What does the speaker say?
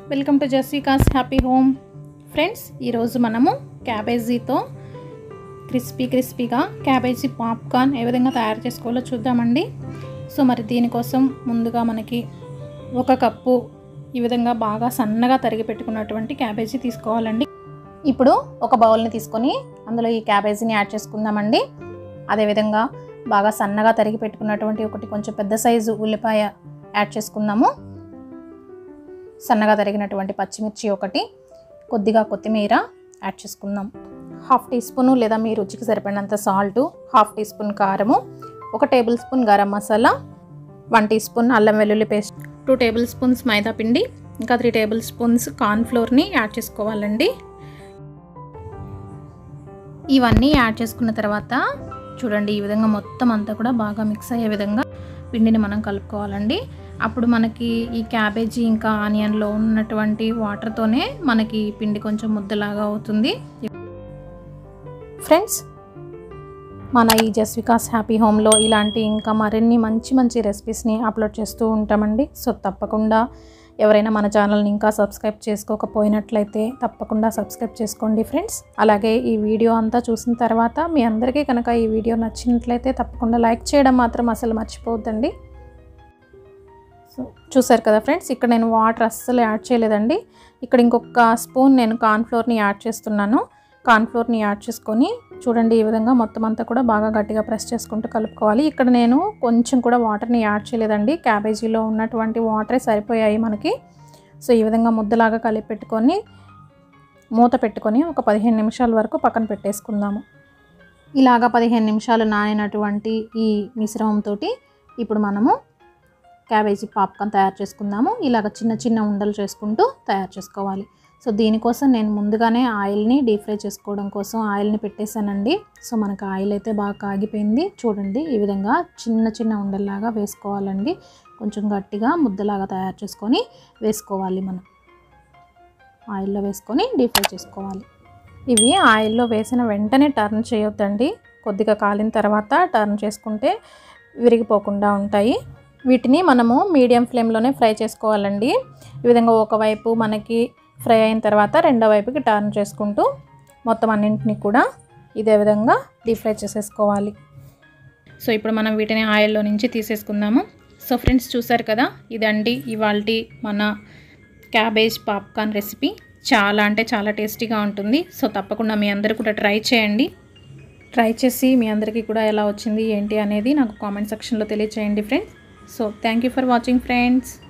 welcome to Jaswika's happy home friends ఈరోజు మనము క్యాబేజీతో క్రిస్పీ క్రిస్పీగా క్యాబేజీ పాప్కార్న్ ఏ విధంగా తయారు చేసుకోవాలో చూద్దామండి సో మరి దీనికోసం ముందుగా మనకి ఒక కప్పు ఈ విధంగా బాగా సన్నగా తరిగి పెట్టుకున్నటువంటి క్యాబేజీ తీసుకోవాలండి ఇప్పుడు ఒక బౌల్ని తీసుకొని అందులో ఈ క్యాబేజీని యాడ్ చేసుకుందామండి అదేవిధంగా బాగా సన్నగా తరిగి పెట్టుకున్నటువంటి ఒకటి కొంచెం పెద్ద సైజు ఉల్లిపాయ యాడ్ చేసుకుందాము సన్నగా తరిగినటువంటి పచ్చిమిర్చి ఒకటి కొద్దిగా కొత్తిమీర యాడ్ చేసుకుందాం హాఫ్ టీ స్పూను లేదా మీ రుచికి సరిపడినంత సాల్టు హాఫ్ టీ స్పూన్ కారము ఒక tablespoon garam masala one teaspoon అల్లం వెల్లుల్లి paste two tablespoons maida పిండి ఇంకా త్రీ టేబుల్ స్పూన్స్ కార్న్ఫ్లోర్ని యాడ్ చేసుకోవాలండి ఇవన్నీ యాడ్ చేసుకున్న తర్వాత చూడండి ఈ విధంగా మొత్తం అంతా కూడా బాగా మిక్స్ అయ్యే విధంగా పిండిని మనం కలుపుకోవాలండి అప్పుడు మనకి ఈ క్యాబేజీ ఇంకా ఆనియన్లో ఉన్నటువంటి వాటర్తోనే మనకి పిండి కొంచెం ముద్దలాగా అవుతుంది ఫ్రెండ్స్ మన ఈ జస్వికాస్ హ్యాపీ హోమ్లో ఇలాంటి ఇంకా మరిన్ని మంచి మంచి రెసిపీస్ని అప్లోడ్ చేస్తూ ఉంటామండి సో తప్పకుండా ఎవరైనా మన ఛానల్ని ఇంకా సబ్స్క్రైబ్ చేసుకోకపోయినట్లయితే తప్పకుండా సబ్స్క్రైబ్ చేసుకోండి ఫ్రెండ్స్ అలాగే ఈ వీడియో అంతా చూసిన తర్వాత మీ అందరికీ కనుక ఈ వీడియో నచ్చినట్లయితే తప్పకుండా లైక్ చేయడం మాత్రం అసలు మర్చిపోవద్దండి సో చూసారు కదా ఫ్రెండ్స్ ఇక్కడ నేను వాటర్ అస్సలు యాడ్ చేయలేదండి ఇక్కడ ఇంకొక స్పూన్ నేను కార్న్ఫ్లోర్ని యాడ్ చేస్తున్నాను కార్న్ఫ్లోర్ని యాడ్ చేసుకొని చూడండి ఈ విధంగా మొత్తం అంతా కూడా బాగా గట్టిగా ప్రెస్ చేసుకుంటూ కలుపుకోవాలి ఇక్కడ నేను కొంచెం కూడా వాటర్ని యాడ్ చేయలేదండి క్యాబేజీలో ఉన్నటువంటి వాటరే సరిపోయాయి మనకి సో ఈ విధంగా ముద్దలాగా కలిపి పెట్టుకొని మూత పెట్టుకొని ఒక పదిహేను నిమిషాల వరకు పక్కన పెట్టేసుకుందాము ఇలాగా పదిహేను నిమిషాలు నానినటువంటి ఈ మిశ్రమంతో ఇప్పుడు మనము క్యాబేజీ పాప్కార్న్ తయారు చేసుకుందాము ఇలాగ చిన్న చిన్న ఉండలు చేసుకుంటూ తయారు చేసుకోవాలి సో దీనికోసం నేను ముందుగానే ఆయిల్ని డీప్ ఫ్రై చేసుకోవడం కోసం ఆయిల్ని పెట్టేశానండి సో మనకు ఆయిల్ అయితే బాగా కాగిపోయింది చూడండి ఈ విధంగా చిన్న చిన్న ఉండల్లాగా వేసుకోవాలండి కొంచెం గట్టిగా ముద్దలాగా తయారు చేసుకొని వేసుకోవాలి మనం ఆయిల్లో వేసుకొని డీప్ ఫ్రై చేసుకోవాలి ఇవి ఆయిల్లో వేసిన వెంటనే టర్న్ చేయొద్దండి కొద్దిగా కాలిన తర్వాత టర్న్ చేసుకుంటే విరిగిపోకుండా ఉంటాయి వీటిని మనము మీడియం ఫ్లేమ్లోనే ఫ్రై చేసుకోవాలండి ఈ విధంగా ఒకవైపు మనకి ఫ్రై అయిన తర్వాత రెండో వైపుకి టర్న్ చేసుకుంటూ మొత్తం అన్నింటినీ కూడా ఇదే విధంగా డీప్ ఫ్రై చేసేసుకోవాలి సో ఇప్పుడు మనం వీటిని ఆయిల్లో నుంచి తీసేసుకుందాము సో ఫ్రెండ్స్ చూసారు కదా ఇదండి ఇవాళ మన క్యాబేజ్ పాప్కార్న్ రెసిపీ చాలా అంటే చాలా టేస్టీగా ఉంటుంది సో తప్పకుండా మీ అందరూ కూడా ట్రై చేయండి ట్రై చేసి మీ అందరికీ కూడా ఎలా వచ్చింది ఏంటి అనేది నాకు కామెంట్ సెక్షన్లో తెలియచేయండి friends so thank you for watching friends